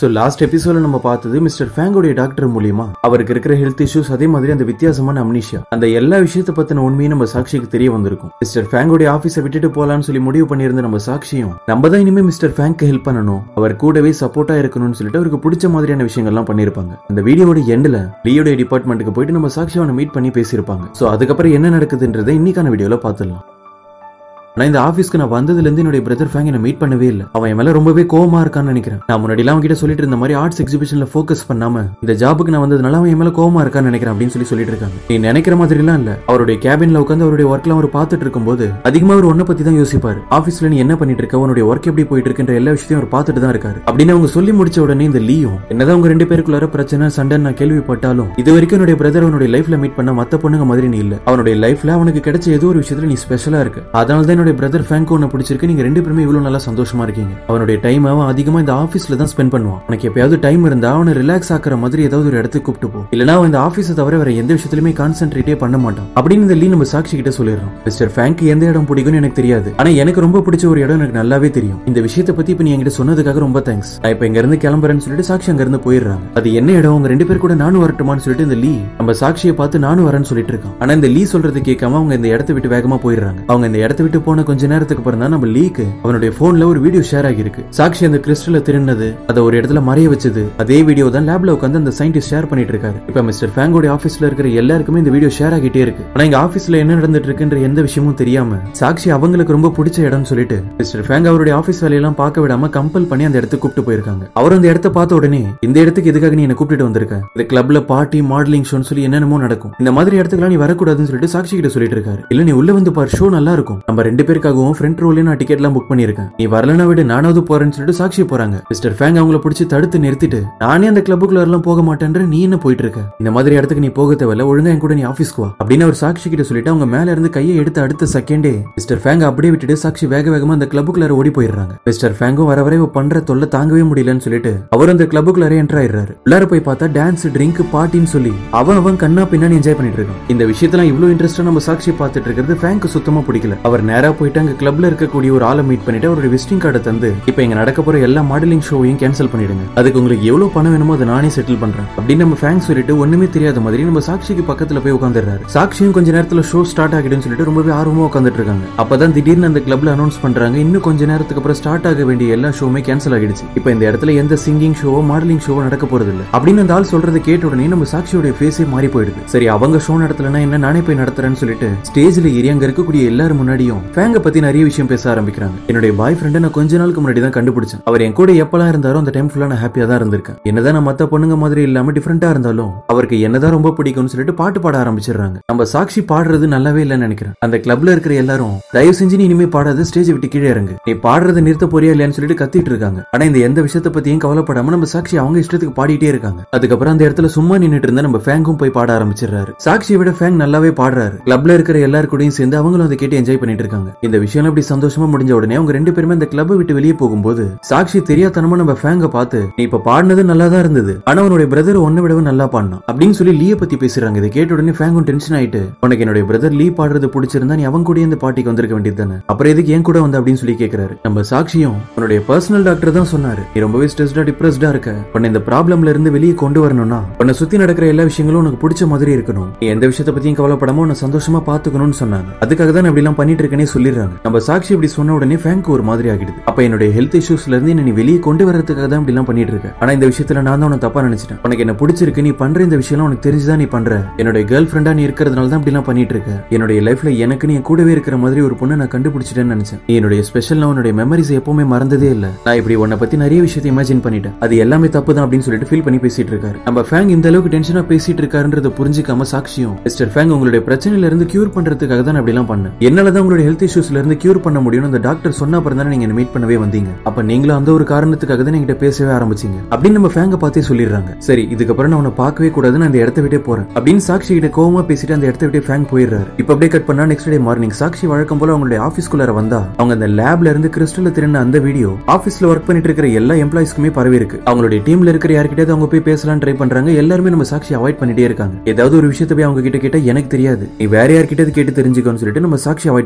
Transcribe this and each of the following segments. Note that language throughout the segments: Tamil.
சோ லாஸ்ட் எபிசோட்ல நம்ம பார்த்தது மிஸ்டர் ஃபேங்கோடைய டாக்டர் மூலியமா அவருக்கு இருக்கிற ஹெல்த் இஷ்யூஸ் அதே மாதிரி அந்த வித்தியாசமான அம்னிஷியா அந்த எல்லா விஷயத்தை பத்தின உண்மையும் நம்ம சாட்சிக்கு தெரிய வந்திருக்கும் மிஸ்டர் ஃபேங்கோடைய ஆபீஸை விட்டுட்டு போலாம்னு சொல்லி முடிவு பண்ணியிருந்த நம்ம சாட்சியும் நம்ம தான் இனிமே மிஸ்டர் ஃபேங்க்கு ஹெல்ப் பண்ணணும் அவர் கூடவே சப்போர்ட்டா இருக்கணும்னு சொல்லிட்டு அவருக்கு பிடிச்ச மாதிரியான விஷயங்கள்லாம் பண்ணிருப்பாங்க அந்த வீடியோட எண்ட்ல லியோடைய டிபார்ட்மெண்ட்டுக்கு போயிட்டு நம்ம சாட்சி அவனை மீட் பண்ணி பேசியிருப்பாங்க சோ அதுக்கப்புறம் என்ன நடக்குதுன்றதை இன்னைக்கான வீடியோல பார்த்துடலாம் ஆனா இந்த ஆபீஸ்க்கு நான் வந்ததுல இருந்து என்னுடைய பிரதர் ஃபேங் என்ன மீட் பண்ணவே இல்லை அவன் என் மேல ரொம்பவே கோவமா இருக்கான்னு நினைக்கிறேன் நான் முன்னாடி எல்லாம் கிட்ட சொல்லிட்டு இருந்த மாதிரி ஆர்ட்ஸ் எக்ஸிபிஷன்ல ஃபோக்கஸ் பண்ணாம இந்த ஜாபுக்கு நான் வந்ததுனால அவன் என் மேல கோவமா இருக்கான்னு நினைக்கிறேன் அப்படின்னு சொல்லி சொல்லிட்டு இருக்காங்க நீ நினைக்கிற மாதிரி எல்லாம் இல்ல அவருடைய கேபின்ல உட்காந்து அவருடைய ஒர்க்ல அவர் பார்த்துட்டு இருக்கும்போது அதிகமா அவர் ஒன்ன பத்தி தான் யோசிப்பாரு ஆபீஸ்ல நீ என்ன பண்ணிட்டு இருக்க உன்னுடைய ஒர்க் எப்படி போயிட்டு இருக்குன்ற எல்லா விஷயத்தையும் அவர் பார்த்துட்டு தான் இருக்காரு அப்படின்னு அவங்க சொல்லி முடிச்ச உடனே இந்த லீயும் என்னதான் உங்க ரெண்டு பேருக்குள்ளார பிரச்சனை சண்டைன்னு நான் கேள்விப்பட்டாலும் இது வரைக்கும் என்னுடைய பிரதர் அவனுடைய லைஃப்ல மீட் பண்ண மத்த பொண்ணுங்க மாதிரி நீ இல்ல அவனுடைய லைஃப்ல அவனுக்கு கிடைச்ச ஏதோ ஒரு விஷயத்துல நீ ஸ்பெஷலா இருக்கு அதனால தான் என்னுடைய பிரதர் ஃபேங்க் உன்னை பிடிச்சிருக்கு நீங்க ரெண்டு பேருமே இவ்வளவு நல்லா சந்தோஷமா இருக்கீங்க அவனுடைய டைம் அவன் அதிகமா இந்த ஆபீஸ்ல தான் ஸ்பெண்ட் பண்ணுவான் உனக்கு எப்பயாவது டைம் இருந்தா அவனை ரிலாக்ஸ் ஆக்குற மாதிரி ஏதாவது ஒரு இடத்துக்கு கூப்பிட்டு போ இல்லனா அவன் இந்த ஆபீஸை தவிர வேற எந்த விஷயத்திலுமே கான்சென்ட்ரேட்டே பண்ண மாட்டான் அப்படின்னு இந்த லீ நம்ம சாட்சி கிட்ட சொல்லிடுறோம் மிஸ்டர் ஃபேங்க் எந்த இடம் பிடிக்கும்னு எனக்கு தெரியாது ஆனா எனக்கு ரொம்ப பிடிச்ச ஒரு இடம் எனக்கு நல்லாவே தெரியும் இந்த விஷயத்தை பத்தி இப்ப நீ என்கிட்ட சொன்னதுக்காக ரொம்ப தேங்க்ஸ் நான் இப்ப இங்க இருந்து கிளம்புறேன்னு சொல்லிட்டு சாட்சி அங்க இருந்து போயிடுறாங்க அது என்ன இடம் உங்க ரெண்டு பேர் கூட நானும் வரட்டுமான்னு சொல்லிட்டு இந்த லீ நம்ம சாட்சியை பார்த்து நானும் வரேன்னு சொல்லிட்டு இருக்கான் ஆனா இந்த லீ சொல்றது கேட்காம அவங்க இந்த இடத்தை விட்டு வேகமா போயிடுறாங்க அவங்க இந்த இடத்தை விட்டு போன கொஞ்ச நேரத்துக்கு அப்புறம் தான் நம்ம லீக்கு அவனுடைய போன்ல ஒரு வீடியோ ஷேர் ஆகிருக்கு சாட்சி அந்த கிறிஸ்டல திருநது அதை ஒரு இடத்துல மறைய வச்சது அதே வீடியோ தான் லேப்ல உட்காந்து அந்த சயின்டிஸ்ட் ஷேர் பண்ணிட்டு இருக்காரு இப்ப மிஸ்டர் ஃபேங்கோட ஆபீஸ்ல இருக்கிற எல்லாருக்குமே இந்த வீடியோ ஷேர் ஆகிட்டே இருக்கு ஆனா எங்க ஆபீஸ்ல என்ன நடந்துட்டு இருக்குன்ற எந்த விஷயமும் தெரியாம சாட்சி அவங்களுக்கு ரொம்ப பிடிச்ச இடம்னு சொல்லிட்டு மிஸ்டர் ஃபேங் அவருடைய ஆபீஸ் வேலையெல்லாம் பார்க்க விடாம கம்பல் பண்ணி அந்த இடத்துக்கு கூப்பிட்டு போயிருக்காங்க அவர் அந்த இடத்த பார்த்த உடனே இந்த இடத்துக்கு எதுக்காக நீ என்ன கூப்பிட்டு வந்திருக்க இந்த கிளப்ல பார்ட்டி மாடலிங் ஷோன்னு சொல்லி என்னென்னமோ நடக்கும் இந்த மாதிரி இடத்துக்குலாம் நீ வரக்கூடாதுன்னு சொல்லிட்டு சாட்சி கிட்ட சொல்லிட்டு இருக்காரு இல்ல நீ உள்ள வந்து பார் ஷோ நல்லா இருக்கும் நம்ம ரெண்டு பேருக்காகவும் ஃப்ரண்ட் ரோல நான் டிக்கெட் எல்லாம் புக் பண்ணிருக்கேன் நீ வரலனா விடு நானாவது போறேன்னு சொல்லிட்டு சாட்சி போறாங்க மிஸ்டர் ஃபேங் அவங்கள பிடிச்சி தடுத்து நிறுத்திட்டு நானே அந்த கிளப்புக்குள்ள எல்லாம் போக மாட்டேன்ற நீ என்ன போயிட்டு இருக்க இந்த மாதிரி இடத்துக்கு நீ போக தேவையில்ல ஒழுங்கா என் கூட நீ ஆபீஸ்க்கு வா அப்படின்னு அவர் சாட்சி கிட்ட சொல்லிட்டு அவங்க மேல இருந்து கையை எடுத்து அடுத்த செகண்டே மிஸ்டர் ஃபேங் அப்படியே விட்டுட்டு சாட்சி வேக வேகமா அந்த கிளப்புக்குள்ள ஓடி போயிடுறாங்க மிஸ்டர் ஃபேங்கும் வர வரை இவ பண்ற தொல்லை தாங்கவே முடியலன்னு சொல்லிட்டு அவர் அந்த கிளப்புக்குள்ள என்டர் ஆயிடுறாரு உள்ளார போய் பார்த்தா டான்ஸ் ட்ரிங்க் பார்ட்டின்னு சொல்லி அவன் அவன் கண்ணா பின்னாடி என்ஜாய் பண்ணிட்டு இருக்கான் இந்த விஷயத்தெல்லாம் இவ்வளவு இன்ட்ரெஸ்டா நம்ம சாட்சி பார்த்துட்டு இருக்கிறது ஃபேங்க்கு சுத்தமா பிடிக்கல அவர் நேரா போயிட்டு அங்க கிளப்ல இருக்கக்கூடிய ஒரு ஆளை மீட் பண்ணிட்டு அவருடைய விசிட்டிங் கார்டை தந்து இப்போ இங்க நடக்க போற எல்லா மாடலிங் ஷோவையும் கேன்சல் பண்ணிடுங்க அதுக்கு உங்களுக்கு எவ்வளவு பணம் வேணுமோ அதை நானே செட்டில் பண்றேன் அப்படின்னு நம்ம ஃபேங்க் சொல்லிட்டு ஒண்ணுமே தெரியாத மாதிரி நம்ம சாட்சிக்கு பக்கத்துல போய் உட்காந்துடுறாரு சாட்சியும் கொஞ்ச நேரத்துல ஷோ ஸ்டார்ட் ஆகிடுன்னு சொல்லிட்டு ரொம்பவே ஆர்வமா உட்காந்துட்டு இருக்காங்க அப்பதான் திடீர்னு அந்த கிளப்ல அனௌன்ஸ் பண்றாங்க இன்னும் கொஞ்ச நேரத்துக்கு அப்புறம் ஸ்டார்ட் ஆக வேண்டிய எல்லா ஷோவுமே கேன்சல் ஆகிடுச்சு இப்போ இந்த இடத்துல எந்த சிங்கிங் ஷோவோ மாடலிங் ஷோவோ நடக்க போறது இல்ல அப்படின்னு அந்த ஆள் சொல்றதை கேட்ட உடனே நம்ம சாட்சியோட ஃபேஸே மாறி போயிடுது சரி அவங்க ஷோ நடத்தலனா என்ன நானே போய் நடத்துறேன்னு சொல்லிட்டு ஸ்டேஜ்ல ஏறி அங்க இருக்கக்கூடிய எல்லாரும் முன்னாடியும் ஃபேங்க பத்தி நிறைய விஷயம் பேச ஆரம்பிக்கிறாங்க என்னுடைய பாய் ஃப்ரெண்டை நான் கொஞ்ச நாளுக்கு முன்னாடி தான் கண்டுபிடிச்சேன் அவர் என் கூட எப்பலாம் இருந்தாரோ அந்த டைம் ஃபுல்லா நான் ஹாப்பியா தான் இருந்திருக்கேன் என்னதான் நான் மத்த பொண்ணுங்க மாதிரி இல்லாம டிஃபரெண்டா இருந்தாலும் அவருக்கு என்னதான் ரொம்ப பிடிக்கும்னு சொல்லிட்டு பாட்டு பாட ஆரம்பிச்சிடுறாங்க நம்ம சாட்சி பாடுறது நல்லாவே இல்லைன்னு நினைக்கிறேன் அந்த கிளப்ல இருக்கிற எல்லாரும் தயவு செஞ்சு நீ இனிமே பாடாத ஸ்டேஜ் விட்டு கீழே இறங்கு நீ பாடுறதை நிறுத்த போறியா இல்லையான்னு சொல்லிட்டு கத்திட்டு இருக்காங்க ஆனா இந்த எந்த விஷயத்த பத்தியும் கவலைப்படாம நம்ம சாட்சி அவங்க இஷ்டத்துக்கு பாடிட்டே இருக்காங்க அதுக்கப்புறம் அந்த இடத்துல சும்மா நின்னுட்டு இருந்த நம்ம ஃபேங்கும் போய் பாட ஆரம்பிச்சிடுறாரு சாட்சியை விட ஃபேங் நல்லாவே பாடுறாரு கிளப்ல இருக்கிற எல்லாரு கூடயும் சேர்ந்து அவங்களும் அதை கேட்டு என்ஜாய் பண்ணிட்டு இருக்காங்க இந்த விஷயம் இப்படி சந்தோஷமா முடிஞ்ச உடனே அவங்க ரெண்டு பேருமே அந்த கிளப் விட்டு வெளியே போகும்போது சாட்சி தெரியாதனமா நம்ம ஃபேங்க பார்த்து நீ இப்ப பாடினது நல்லா தான் இருந்தது ஆனா உன்னுடைய பிரதர் ஒன்ன விடவே நல்லா பாடினான் அப்படின்னு சொல்லி லீய பத்தி பேசுறாங்க இதை கேட்ட உடனே ஃபேங்கும் டென்ஷன் ஆயிட்டு உனக்கு என்னுடைய பிரதர் லீ பாடுறது பிடிச்சிருந்தா நீ அவங்க கூட இந்த பாட்டிக்கு வந்திருக்க வேண்டியது தானே அப்புறம் எதுக்கு ஏன் கூட வந்து அப்படின்னு சொல்லி கேக்குறாரு நம்ம சாட்சியும் உன்னுடைய பர்சனல் டாக்டர் தான் சொன்னாரு நீ ரொம்பவே ஸ்ட்ரெஸ்டா டிப்ரெஸ்டா இருக்க உன்னை இந்த ப்ராப்ளம்ல இருந்து வெளியே கொண்டு வரணும்னா உன்னை சுத்தி நடக்கிற எல்லா விஷயங்களும் உனக்கு பிடிச்ச மாதிரி இருக்கணும் நீ எந்த விஷயத்த பத்தியும் கவலைப்படாம உன்னை சந்தோஷமா பாத்துக்கணும்னு சொன்னாங்க அதுக்காக தான் இப்படி எல்லாம் பண்ணிட்டு இருக்கேனே சொல்லிடுறாங்க நம்ம சாட்சி இப்படி சொன்ன உடனே ஃபேங்க் ஒரு மாதிரி ஆகிடுது அப்ப என்னுடைய ஹெல்த் இஷ்யூஸ்ல இருந்து என்ன நீ வெளியே கொண்டு வரதுக்காக தான் இப்படி எல்லாம் பண்ணிட்டு இருக்க ஆனா இந்த விஷயத்துல நான் தான் உனக்கு தப்பா நினைச்சிட்டேன் உனக்கு என்ன பிடிச்சிருக்கு நீ பண்ற இந்த விஷயம் உனக்கு தெரிஞ்சுதான் நீ பண்ற என்னுடைய கேர்ள் ஃப்ரெண்டா நீ இருக்கிறதுனால தான் இப்படி எல்லாம் பண்ணிட்டு இருக்க என்னுடைய லைஃப்ல எனக்கு நீ கூடவே இருக்கிற மாதிரி ஒரு பொண்ணை நான் கண்டுபிடிச்சிட்டேன்னு நினைச்சேன் நீ என்னுடைய ஸ்பெஷல் உன்னுடைய மெமரிஸ் எப்பவுமே மறந்ததே இல்ல நான் இப்படி உன்னை பத்தி நிறைய விஷயத்தை இமேஜின் பண்ணிட்டேன் அது எல்லாமே தப்பு தான் அப்படின்னு சொல்லிட்டு ஃபீல் பண்ணி பேசிட்டு இருக்காரு நம்ம ஃபேங் இந்த அளவுக்கு டென்ஷனா பேசிட்டு இருக்காருன்றத புரிஞ்சுக்காம சாட்சியும் மிஸ்டர் ஃபேங் உங்களுடைய பிரச்சனையில இருந்து கியூர் பண்றதுக்காக தான் அப்படி எல்லாம் பண்ணேன் என்னாலதான் உங்களுடைய ஹெல்த் இஷ்யூஸ்ல இருந்து கியூர் பண்ண முடியும் அந்த டாக்டர் சொன்ன அப்புறம் தானே நீங்க மீட் பண்ணவே வந்தீங்க அப்ப நீங்களும் அந்த ஒரு காரணத்துக்காக தான் என்கிட்ட பேசவே ஆரம்பிச்சீங்க அப்படின்னு நம்ம ஃபேங்க பார்த்தே சொல்லிடுறாங்க சரி இதுக்கப்புறம் நான் உன்னை பார்க்கவே கூடாது நான் இந்த இடத்த விட்டே போறேன் அப்படின்னு சாட்சி கிட்ட கோவமா பேசிட்டு அந்த இடத்த விட்டு ஃபேங் போயிடுறாரு இப்ப அப்படியே கட் பண்ணா நெக்ஸ்ட் டே மார்னிங் சாட்சி வழக்கம் போல அவங்களுடைய ஆபீஸ்க்குள்ளார வந்தா அவங்க அந்த லேப்ல இருந்து கிறிஸ்டல்ல திருந்த அந்த வீடியோ ஆபீஸ்ல ஒர்க் பண்ணிட்டு இருக்கிற எல்லா எம்ப்ளாயிஸ்க்குமே பரவி இருக்கு அவங்களுடைய டீம்ல இருக்கிற யார்கிட்டயாவது அவங்க போய் பேசலாம் ட்ரை பண்றாங்க எல்லாருமே நம்ம சாட்சி அவாய்ட் பண்ணிட்டே இருக்காங்க ஏதாவது ஒரு விஷயத்தை போய் அவங்க கிட்ட கேட்டா எனக்கு தெரியாது நீ வேற யார்கிட்ட கேட்டு தெரிஞ்சுக்கோன்னு சொல்லிட்டு நம்ம சாட்சி அவாய்ட் பண்றாங்க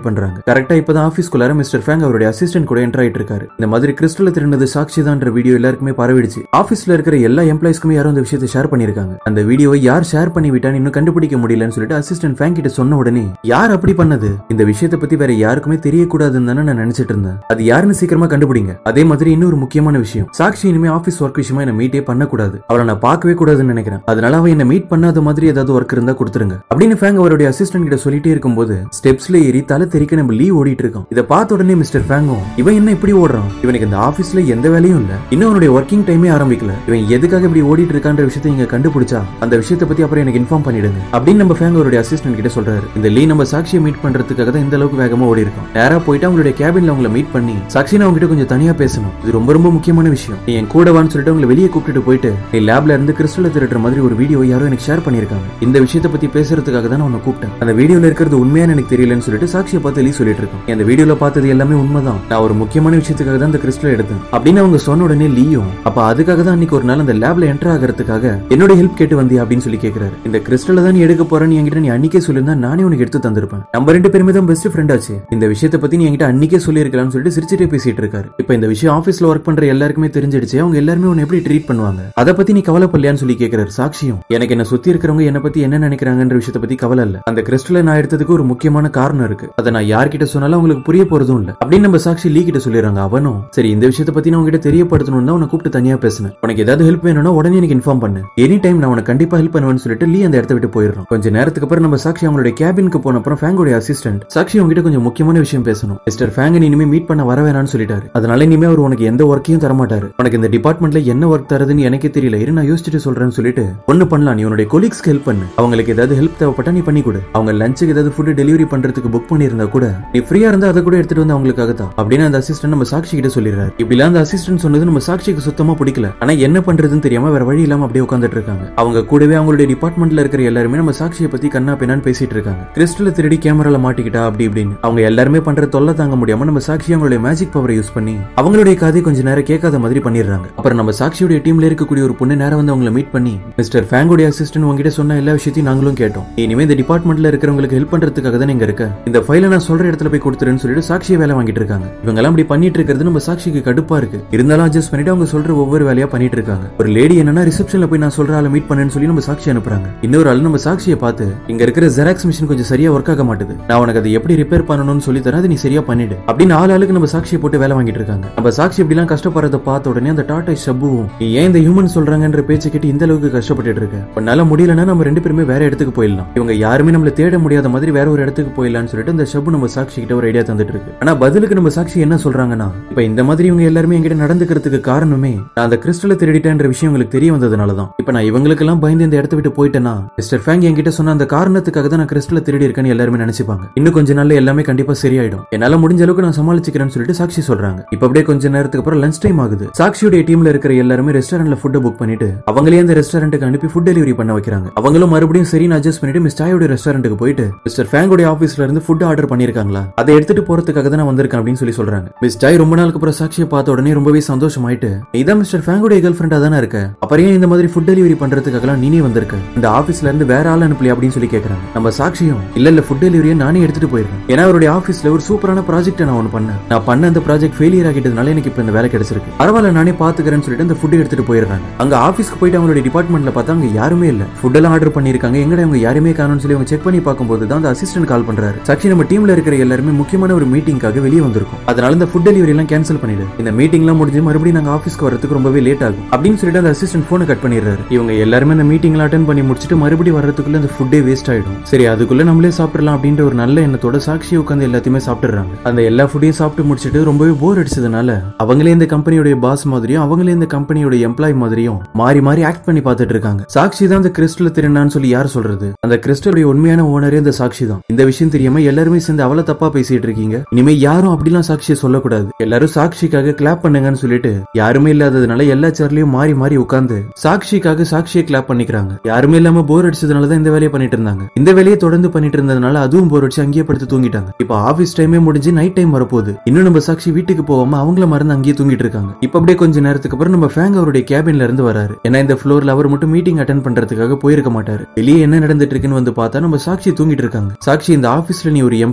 கரெக்டா இப்பதான் ஆபீஸ்க்குள்ளார மிஸ்டர் ஃபேங் அவருடைய அசிஸ்டன்ட் கூட என்டர் ஆயிட்டு இருக்காரு இந்த மாதிரி கிறிஸ்டல திருநது சாட்சி தான்ற வீடியோ எல்லாருக்குமே பரவிடுச்சு ஆபீஸ்ல இருக்கிற எல்லா எம்ப்ளாயிஸ்க்குமே யாரும் அந்த விஷயத்தை ஷேர் பண்ணிருக்காங்க அந்த வீடியோவை யார் ஷேர் பண்ணி விட்டான்னு இன்னும் கண்டுபிடிக்க முடியலன்னு சொல்லிட்டு அசிஸ்டன்ட் ஃபேங் கிட்ட சொன்ன உடனே யார் அப்படி பண்ணது இந்த விஷயத்தை பத்தி வேற யாருக்குமே தெரியக்கூடாதுன்னு தானே நான் நினைச்சிட்டு இருந்தேன் அது யாருன்னு சீக்கிரமா கண்டுபிடிங்க அதே மாதிரி இன்னொரு முக்கியமான விஷயம் சாட்சி இனிமே ஆபீஸ் ஒர்க் விஷயமா என்ன மீட்டே பண்ணக்கூடாது அவளை நான் பார்க்கவே கூடாதுன்னு நினைக்கிறேன் அதனால அவன் என்ன மீட் பண்ணாத மாதிரி ஏதாவது ஒர்க் இருந்தா கொடுத்துருங்க அப்படின்னு ஃபேங் அவருடைய அசிஸ்டன்ட் கிட்ட சொல்லிட்டே இருக்கும்போது ஸ்டெப்ஸ்ல ஏறி தலை தெறிக்க நம்ம லீவ் ஓடிட்டு இருக்கோம் இதை பார்த்த உடனே மிஸ்டர் ஃபேங்கும் இவன் என்ன இப்படி ஓடுறான் இவனுக்கு இந்த ஆபீஸ்ல எந்த வேலையும் இல்ல இன்னும் அவனுடைய ஒர்க்கிங் டைமே ஆரம்பிக்கல இவன் எதுக்காக இப்படி ஓடிட்டு இருக்கான்ற விஷயத்தை நீங்க கண்டுபிடிச்சா அந்த விஷயத்தை பத்தி அப்புறம் எனக்கு இன்ஃபார்ம் பண்ணிடுங்க அப்படின்னு நம்ம ஃபேங் அவருடைய அசிஸ்டன்ட் கிட்ட சொல்றாரு இந்த லீ நம்ம சாட்சியை மீட் பண்றதுக்காக தான் இந்த அளவுக்கு வேகமா ஓடி இருக்கோம் நேரா போயிட்டு அவங்களுடைய கேபின்ல அவங்கள மீட் பண்ணி சாட்சி நான் உங்ககிட்ட கொஞ்சம் தனியா பேசணும் இது ரொம்ப ரொம்ப முக்கியமான விஷயம் நீ என் கூட வான்னு சொல்லிட்டு அவங்களை வெளியே கூப்பிட்டு போயிட்டு நீ லேப்ல இருந்து கிறிஸ்டல திருடுற மாதிரி ஒரு வீடியோ யாரோ எனக்கு ஷேர் பண்ணிருக்காங்க இந்த விஷயத்தை பத்தி பேசுறதுக்காக தான் நான் உன்னை கூப்பிட்டேன் அந்த வீடியோல இருக்கிறது உண்மையான எனக்கு தெரியலன்னு சொல்லிட்டு சாட்சியை பார்த்து லீ சொல்லிட்டு இருக்கோம் நீ அந்த வீடியோல பார்த்தது எல்லாமே உண்மைதான் நான் ஒரு முக்கியமான விஷயத்துக்காக தான் அந்த கிறிஸ்டல் எடுத்தேன் அப்படின்னு அவங்க சொன்ன உடனே லீயும் அப்ப அதுக்காக தான் அன்னைக்கு ஒரு நாள் அந்த லேப்ல என்டர் ஆகிறதுக்காக என்னோட ஹெல்ப் கேட்டு வந்தியா அப்படின்னு சொல்லி கேக்குறாரு இந்த கிறிஸ்டல தான் நீ எடுக்க போறேன்னு என்கிட்ட நீ அன்னைக்கே சொல்லியிருந்தா நானே உனக்கு எடுத்து தந்திருப்பேன் நம்ம ரெண்டு பேருமே தான் பெஸ்ட் ஃப்ரெண்ட் ஆச்சு இந்த விஷயத்தை பத்தி நீ என்கிட்ட அன்னைக்கே சொல்லியிருக்கலாம்னு சொல்லிட்டு சிரிச்சிட்டே பேசிட்டு இருக்காரு இப்ப இந்த விஷயம் ஆபீஸ்ல ஒர்க் பண்ற எல்லாருக்குமே தெரிஞ்சிடுச்சு அவங்க எல்லாருமே உன்னை எப்படி ட்ரீட் பண்ணுவாங்க அதை பத்தி நீ கவலைப்படலையான்னு சொல்லி கேக்குறாரு சாட்சியும் எனக்கு என்ன சுத்தி இருக்கிறவங்க என்ன பத்தி என்ன நினைக்கிறாங்கன்ற விஷயத்தை பத்தி கவலை இல்ல அந்த கிறிஸ்டலை நான் எடுத்ததுக்கு ஒரு முக்கியமான காரணம் இருக்கு அதை நான் யார்கிட்ட சொன்னாலும் அவங்களுக்கு புரிய போறதும் இல்ல அப்படின்னு நம்ம சாட்சி லீ கிட்ட சொல்லிடுறாங்க அவனும் சரி இந்த விஷயத்தை பத்தி நான் உங்ககிட்ட தெரியப்படுத்தணும் தான் உன்னை கூப்பிட்டு தனியா பேசினேன் உனக்கு ஏதாவது ஹெல்ப் வேணும்னா உடனே எனக்கு இன்ஃபார்ம் பண்ணு எனி டைம் நான் உனக்கு கண்டிப்பா ஹெல்ப் பண்ணுவேன்னு சொல்லிட்டு லீ அந்த இடத்த விட்டு போயிடுறோம் கொஞ்ச நேரத்துக்கு அப்புறம் நம்ம சாட்சி அவங்களுடைய கேபினுக்கு போன அப்புறம் ஃபேங்கோட அசிஸ்டன்ட் சாட்சி உங்ககிட்ட கொஞ்சம் முக்கியமான விஷயம் பேசணும் மிஸ்டர் ஃபேங்கன் இனிமே மீட் பண்ண வர வேணாம்னு சொல்லிட்டாரு அதனால இனிமே அவர் உனக்கு எந்த ஒர்க்கையும் தர மாட்டாரு உனக்கு இந்த டிபார்ட்மெண்ட்ல என்ன ஒர்க் தரதுன்னு எனக்கே தெரியல இரு நான் யோசிச்சுட்டு சொல்றேன்னு சொல்லிட்டு ஒன்னு பண்ணலாம் நீ உன்னுடைய கொலீக்ஸ்க்கு ஹெல்ப் பண்ணு அவங்களுக்கு ஏதாவது ஹெல்ப் தேவைப்பட்டா நீ பண்ணி கொடு அவங்க லஞ்சுக்கு ஏதாவது ஃபுட் டெலிவரி பண்றதுக்கு புக் பண்ணியிருந்தா கூட நீ ஃப்ரீயா இருந்தா அதை கூட எடுத்துட்டு வந்து அவங்களுக்காக தான் அப்படின்னு அந்த அசிஸ்டன்ட் நம்ம சாட்சி கிட்ட சொல்லிடுறாரு இப்படிலாம் அந்த அசிஸ்டன்ட் சொன்னது நம்ம சாட்சிக்கு சுத்தமா பிடிக்கல ஆனா என்ன பண்றதுன்னு தெரியாம வேற வழி இல்லாம அப்படியே உட்காந்துட்டு இருக்காங்க அவங்க கூடவே அவங்களுடைய டிபார்ட்மெண்ட்ல இருக்கிற எல்லாருமே நம்ம சாட்சியை பத்தி கண்ணா பின்னான்னு பேசிட்டு இருக்காங்க கிறிஸ்டல திருடி கேமரால மாட்டிக்கிட்டா அப்படி இப்படின்னு அவங்க எல்லாருமே பண்ற தொல்லை தாங்க முடியாம நம்ம சாட்சி அவங்களுடைய மேஜிக் பவரை யூஸ் பண்ணி அவங்களுடைய கதை கொஞ்ச நேரம் கேட்காத மாதிரி பண்ணிடுறாங்க அப்புறம் நம்ம சாட்சியுடைய டீம்ல இருக்கக்கூடிய ஒரு பொண்ணு நேரம் வந்து அவங்கள மீட் பண்ணி மிஸ்டர் ஃபேங்கோடைய அசிஸ்டன்ட் உங்ககிட்ட சொன்ன எல்லா விஷயத்தையும் நாங்களும் கேட்டோம் இனிமே இந்த டிபார்ட்மெண்ட்ல இருக்கிறவங்களுக்கு ஹெல்ப் பண்றதுக்காக தான் நீங்க இருக்க இந்த ஃபைலை நான் சொல்ற இடத்துல போய் கொடுத்துருன்னு சொல்லிட்டு சாட்சியை வேலை வாங்கிட்டு இருக்காங்க இவங்க எல்லாம் இப்படி பண்ணிட்டு இருக்கிறது நம்ம சாட்சிக்கு கடுப்பா இருக்கு இருந்தாலும் அட்ஜஸ்ட் பண்ணிட்டு அவங்க சொல்ற ஒவ்வொரு வேலையா பண்ணிட்டு இருக்காங்க ஒரு லேடி என்னன்னா ரிசப்ஷன்ல போய் நான் சொல்ற ஆளை மீட் பண்ணேன்னு சொல்லி நம்ம சாட்சி அனுப்புறாங்க இன்னொரு ஆள் நம்ம சாட்சியை பார்த்து இங்க இருக்கிற ஜெராக்ஸ் மிஷின் கொஞ்சம் சரியா ஒர்க் ஆக மாட்டுது நான் உனக்கு அதை எப்படி ரிப்பேர் பண்ணணும்னு சொல்லி தரேன் அதை நீ சரியா பண்ணிடு அப்படின்னு ஆள் ஆளுக்கு நம்ம சாட்சியை போட்டு வேலை வாங்கிட்டு இருக்காங்க நம்ம சாட்சி இப்படிலாம் கஷ்டப்படுறத பார்த்த உடனே அந்த டாடா ஷப்புவும் நீ ஏன் இந்த ஹியூமன் சொல்றாங்கன்ற பேச்சை கேட்டு இந்த அளவுக்கு கஷ்டப்பட்டுட்டு இருக்க உன்னால முடியலன்னா நம்ம ரெண்டு பேருமே வேற இடத்துக்கு போயிடலாம் இவங்க யாருமே நம்மள தேட முடியாத மாதிரி வேற ஒரு இடத்துக்கு போயிடலாம்னு சொல்லிட்டு இந்த ஷப்பு நம்ம சாட்சி கிட்ட ஒரு ஐடியா தந்துட்டு இருக்கு ஆனா பதிலுக்கு நம்ம சாட்சி என்ன சொல்றாங்கன்னா இப்ப இந்த மாதிரி இவங்க எல்லாருமே என்கிட்ட நடந்துக்கிறதுக்கு காரணமே நான் அந்த கிறிஸ்டலை திருடிட்டேன்ற விஷயம் உங்களுக்கு தெரிய வந்ததுனாலதான் இப்ப நான் இவங்களுக்கு எல்லாம் பயந்து இந்த இடத்த விட்டு போயிட்டேன்னா மிஸ்டர் ஃபேங் என்கிட்ட சொன்ன அந்த காரணத்துக்காக தான் நான் கிறிஸ்டலை திருடி இருக்கேன்னு எல்லாருமே நினைச்சுப்பாங்க இன்னும் கொஞ்ச நாள்ல எல்லாமே கண்டிப்பா சரியாயிடும் என்னால முடிஞ்ச அளவுக்கு நான் சமாளிச்சுக்கிறேன்னு சொல்லிட்டு சாட்சி சொல்றாங்க இப்ப அப்படியே கொஞ்ச நேரத்துக்கு அப்புறம் லஞ்ச் டைம் ஆகுது சாட்சியுடைய டீம்ல இருக்கிற எல்லாருமே ரெஸ்டாரண்ட்ல ஃபுட்டை புக் பண்ணிட்டு அவங்களே அந்த ரெஸ்டாரண்ட்டுக்கு அனுப்பி ஃபுட் டெலிவரி பண்ண வைக்கிறாங்க அவங்களும் மறுபடியும் சரின்னு அட்ஜஸ்ட் பண்ணிட்டு மிஸ் சாயோட ரெஸ்டாரண்ட்டுக்கு போயிட்டு மிஸ்டர் ஃபேங்கோடைய ஆபீஸ்ல இருந்து ஃபுட் ஆர்டர் பண்ணிருக்காங்களா அதை எடுத்துட்டு போறதுக்காக தான் நான் வந்திருக்கேன் அப்படின்னு சொல்லி சொல்றாங்க மிஸ் ஜாய் ரொம்ப நாளுக்கு அப்புறம் சாட்சியை பார்த்த உடனே ரொம்பவே சந்தோஷமாயிட்டு இதான் மிஸ்டர் ஃபேங்கோடைய கேர்ள் ஃப்ரெண்டா தானே இருக்க அப்புறம் ஏன் இந்த மாதிரி ஃபுட் டெலிவரி பண்றதுக்காகலாம் நீனே வந்திருக்க இந்த ஆபீஸ்ல இருந்து வேற ஆள் அனுப்பலையா அப்படின்னு சொல்லி கேக்குறாங்க நம்ம சாட்சியும் இல்ல இல்ல ஃபுட் டெலிவரியை நானே எடுத்துட்டு போயிருக்கேன் ஏன்னா அவருடைய ஆபீஸ்ல ஒரு சூப்பரான ப்ராஜெக்ட் நான் ஒன்று பண்ணேன் நான் பண்ண அந்த ப்ராஜெக்ட் ஃபெயிலியர் ஆகிட்டதுனால எனக்கு இப்போ இந்த வேலை கிடைச்சிருக்கு பரவாயில்ல நானே பாத்துக்கிறேன்னு சொல்லிட்டு அந்த ஃபுட் எடுத்துட்டு போயிடுறாங்க அங்க ஆபீஸ்க்கு போயிட்டு அவங்களுடைய டிபார்ட்மெண்ட்ல பார்த்தா அங்க யாருமே இல்ல ஃபுட் எல்லாம் ஆர்டர் பண்ணிருக்காங்க எங்கட அவங்க யாருமே காணும்னு சொல்லி அவங்க செக் பண்ணி பார்க்கும்போது தான் அந்த அசிஸ்டன்ட் கால் பண்றாரு சாட்சி நம்ம டீம்ல இருக்கிற எல்லாருமே முக்கியமான ஒரு மீட்டிங்காக வெளியே வந்திருக்கும் அதனால இந்த ஃபுட் டெலிவரி எல்லாம் கேன்சல் பண்ணிடு இந்த மீட்டிங் எல்லாம் முடிஞ்சு மறுபடியும் நாங்க ஆபீஸ்க்கு வரதுக்கு ரொம்பவே லேட் ஆகும் அப்படின்னு சொல்லிட்டு அந்த அசிஸ்டன்ட் போனை கட் பண்ணிடுறாரு இவங்க எல்லாருமே அந்த மீட்டிங்ல அட்டன் பண்ணி முடிச்சுட்டு மறுபடியும் வர்றதுக்குள்ள அந்த ஃபுட்டே வேஸ்ட் ஆயிடும் சரி அதுக்குள்ள நம்மளே சாப்பிடலாம் அப்படின்ற ஒரு நல்ல எண்ணத்தோட சாட்சி உட்காந்து எல்லாத்தையுமே சாப்பிட்டுறாங்க அந்த எல்லா ஃபுட்டையும் சாப்பிட்டு முடிச்சிட்டு ரொம்பவே போர் அடிச்சதுனால அவங்களே இந்த கம்பெனியோட பாஸ் மாதிரியும் அவங்களே இந்த கம்பெனியோட எம்ப்ளாய் மாதிரியும் மாறி மாறி ஆக்ட் பண்ணி பார்த்துட்டு இருக்காங்க சாட்சி தான் அந்த கிறிஸ்டல் திருநான்னு சொல்லி யார் சொல்றது அந்த கிறிஸ்டலுடைய உண்மையான ஓனரே அந்த சாட்சி தான் இந்த விஷயம் தெரியாம எல்லாருமே சேர்ந்து அவள தப்பா பேசிட்டு இருக்கீங்க இனிமே யாரும் அப்படிலாம் சாட்சியை சொல்லக்கூடாது எல்லாரும் சாட்சிக்காக கிளாப் பண்ணுங்கன்னு சொல்லிட்டு யாருமே இல்லாததுனால எல்லா சேர்லயும் மாறி மாறி உட்கார்ந்து சாட்சிக்காக சாட்சியை கிளாப் பண்ணிக்கிறாங்க யாருமே இல்லாம போர் அடிச்சதுனால தான் இந்த வேலையை பண்ணிட்டு இருந்தாங்க இந்த வேலையை தொடர்ந்து பண்ணிட்டு இருந்ததுனால அதுவும் போர் அடிச்சு அங்கேயே படுத்து தூங்கிட்டாங்க இப்ப ஆபீஸ் டைமே முடிஞ்சு நைட் டைம் வரப்போகுது இன்னும் நம்ம சாட்சி வீட்டுக்கு போகாம அவங்கள மறந்து அங்கேயே தூங்கிட்டு இருக்காங்க இப்ப அப்படியே கொஞ்ச நேரத்துக்கு அப்புறம் நம்ம ஃபேங் அவருடைய கேபின்ல இருந்து வராரு ஏன்னா இந்த ஃப்ளோர்ல அவர் மட்டும் மீட்டிங் அட்டன் பண்றதுக்காக போயிருக்க மாட்டாரு வெளியே என்ன நடந்துட்டு இருக்குன்னு வந்து பார்த்தா நம்ம சாட்சி தூங்கிட்டு இருக்காங்க சாட்சி இந்த ஆபீஸ்ல நீ ஒரு எம்ப்ளாய்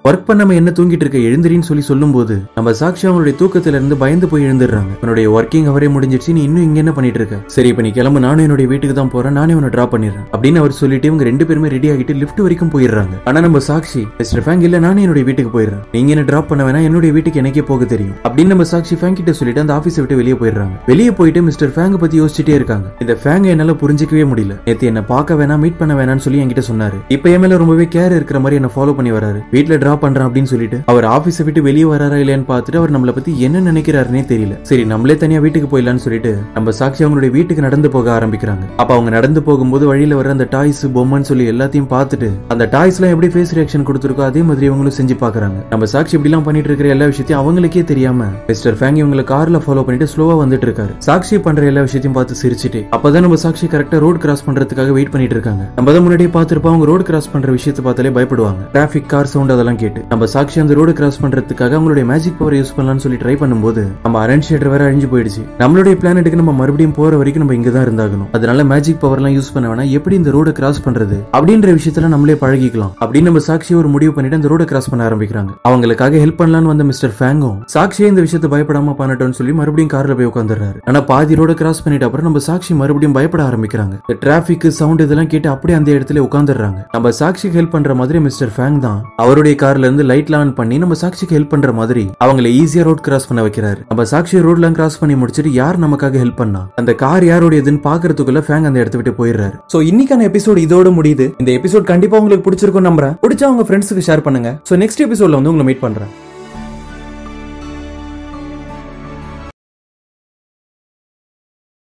ஒர்க் பண்ணாம என்ன தூங்கிட்டு இருக்க எழுந்திரின்னு சொல்லி சொல்லும்போது நம்ம சாக்ஷி அவங்களுடைய தூக்கத்துல இருந்து பயந்து போய் எழுந்துடுறாங்க உன்னுடைய ஒர்க்கிங் அவரே முடிஞ்சிருச்சு நீ இன்னும் இங்க என்ன பண்ணிட்டு இருக்க சரி இப்ப நீ கிளம்பு நானும் என்னுடைய வீட்டுக்கு தான் போறேன் நானே உன்னை டிராப் பண்ணிடுறேன் அப்படின்னு அவர் சொல்லிட்டு இவங்க ரெண்டு பேருமே ரெடி ஆகிட்டு லிஃப்ட் வரைக்கும் போயிடுறாங்க ஆனா நம்ம சாக்ஷி மிஸ்டர் ஃபேங் இல்ல நானே என்னுடைய வீட்டுக்கு போயிடுறேன் நீங்க என்ன டிராப் பண்ண வேணா என்னுடைய வீட்டுக்கு எனக்கே போக தெரியும் அப்படின்னு நம்ம சாக்ஷி ஃபேங் கிட்ட சொல்லிட்டு அந்த ஆபீஸை விட்டு வெளியே போயிடுறாங்க வெளியே போயிட்டு மிஸ்டர் ஃபேங்க பத்தி யோசிச்சுட்டே இருக்காங்க இந்த ஃபேங்க என்னால புரிஞ்சிக்கவே முடியல நேத்து என்ன பார்க்க வேணாம் மீட் பண்ண வேணாம்னு சொல்லி என்கிட்ட சொன்னாரு இப்ப என் மேல ரொம்பவே கேர் இருக்கிற மாதிரி என்ன ஃபாலோ பண்ணி வராரு வீட்ல டிராப் பண்றேன் அப்படின்னு சொல்லிட்டு அவர் ஆபீஸை விட்டு வெளியே வராரா இல்லையான்னு பார்த்துட்டு அவர் நம்மள பத்தி என்ன நினைக்கிறாருன்னே தெரியல சரி நம்மளே தனியா வீட்டுக்கு போயிடலாம்னு சொல்லிட்டு நம்ம சாட்சி அவங்களுடைய வீட்டுக்கு நடந்து போக ஆரம்பிக்கிறாங்க அப்ப அவங்க நடந்து போகும்போது வழியில வர அந்த டாய்ஸ் பொம்மைன்னு சொல்லி எல்லாத்தையும் பார்த்துட்டு அந்த டாய்ஸ் எல்லாம் எப்படி ஃபேஸ் ரியாக்ஷன் கொடுத்துருக்கோ அதே மாதிரி இவங்களும் செஞ்சு பாக்குறாங்க நம்ம சாட்சி இப்படி எல்லாம் பண்ணிட்டு இருக்கிற எல்லா விஷயத்தையும் அவங்களுக்கே தெரியாம மிஸ்டர் ஃபேங் இவங்களை கார்ல ஃபாலோ பண்ணிட்டு ஸ்லோவா வந்துட்டு இருக்காரு சாட்சி பண்ற எல்லா விஷயத்தையும் பார்த்து சிரிச்சுட்டு அப்பதான் நம்ம சாட்சி கரெக்டா ரோட் கிராஸ் பண்றதுக்காக வெயிட் பண்ணிட்டு இருக்காங்க நம்ம தான் முன்னாடியே பார்த்திருப்போம் அவங்க ரோடு கிராஸ் பண்ற விஷயத்தை பார்த்தாலே பயப்படுவாங்க டிராபிக் கார் சவுண்ட் அதெல்லாம் கேட்டு நம்ம சாட்சி அந்த ரோடு கிராஸ் பண்றதுக்காக அவங்களுடைய மேஜிக் பவர் யூஸ் பண்ணலாம்னு சொல்லி ட்ரை பண்ணும்போது நம்ம அரேஞ்ச் ஷேட்டர் வேற அழிஞ்சு போயிடுச்சு நம்மளுடைய பிளானட்டுக்கு நம்ம மறுபடியும் போற வரைக்கும் நம்ம இங்க தான் இருந்தாகணும் அதனால மேஜிக் பவர்லாம் யூஸ் பண்ண வேணா எப்படி இந்த ரோட கிராஸ் பண்றது அப்படின்ற விஷயத்துல நம்மளே பழகிக்கலாம் அப்படின்னு நம்ம சாட்சி ஒரு முடிவு பண்ணிட்டு அந்த ரோட கிராஸ் பண்ண ஆரம்பிக்கிறாங்க அவங்களுக்காக ஹெல்ப் பண்ணலாம்னு வந்த மிஸ்டர் ஃபேங்கும் சாட்சியே இந்த விஷயத்தை பயப்படாம பண்ணட்டோம்னு சொல்லி மறுபடியும் கார்ல போய் உட்காந்துறாரு ஆனா பாதி ரோட கிராஸ் பண்ணிட்ட அப்புறம் நம்ம சாட்சி மறுபடியும் பயப்பட ஆரம்பிக்கிறாங்க இந்த டிராபிக் சவுண்ட் இதெல்லாம் கேட்டு அப்படியே அந்த இடத்துல உட்காந்துடுறாங்க நம்ம சாட்சிக்கு ஹெல்ப் பண்ற மாதிரி மிஸ்டர் ஃபேங் தான் அவருடைய கார்ல இருந்து லைட் ஆன் பண்ணி நம்ம சாட்சிக்கு ஹெல்ப் பண்ற மாதிரி அவங்களை ஈஸியா ரோட் கிராஸ் பண்ண வைக்கிறாரு நம்ம சாட்சி ரோட்லாம் கிராஸ் பண்ணி முடிச்சிட்டு யார் நமக்காக ஹெல்ப் பண்ணா அந்த கார் யாருடையதுன்னு பாக்குறதுக்குள்ள ஃபேங் அந்த இடத்த விட்டு போயிடுறாரு சோ இன்னைக்கான எபிசோட் இதோட முடியுது இந்த எபிசோட் கண்டிப்பா உங்களுக்கு பிடிச்சிருக்கும் நம்புறேன் பிடிச்சா உங்க ஃப்ரெண்ட்ஸுக்கு ஷேர் பண்ணுங்க சோ நெக்ஸ்ட் எபிசோட்ல வந்து உங்களை மீட் பண்றேன்